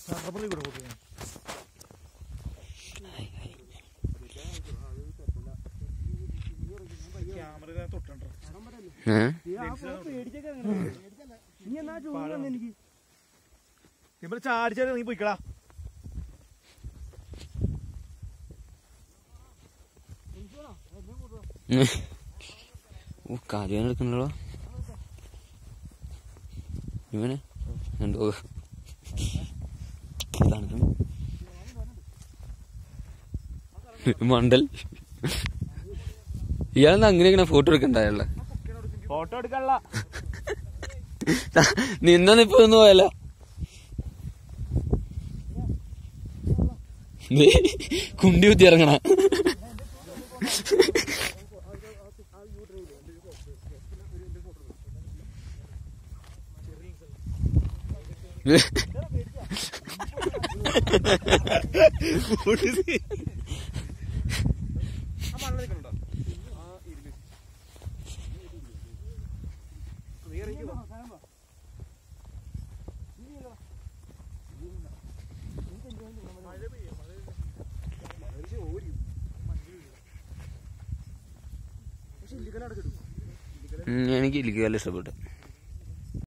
റബ്ബറിൽ കൂടെ കൊടുക്കുക ക്യാമറ തൊട്ടുണ്ടോ ഏ? നീ എന്നാ ചൂടാണ് എനിക്ക് ഇവിടെ ചാടിച്ചാൽ നീ പോയിക്കടാ ഓ കാര്യം എടുക്കണല്ലോ ഇവനെ എന്തോ തണുക്കുന്നു മണ്ടൽ ഇയാളെന്താ അങ്ങനെ ഇങ്ങനെ ഫോട്ടോ എടുക്കണ്ടായുള്ള ഫോട്ടോ എടുക്കാനുള്ള നിന്ന ഇപ്പൊ ഒന്നും പോയല്ല കുണ്ടി കുത്തി ഇറങ്ങണ ആ മണ്ണിൽ നിൽക്കണുണ്ടോ ആ ഇരുന്ന് നീ ഇറങ്ങിക്കോ എനിക്ക് ഇരിക്കുക ഇഷ്ടപ്പെട്ടു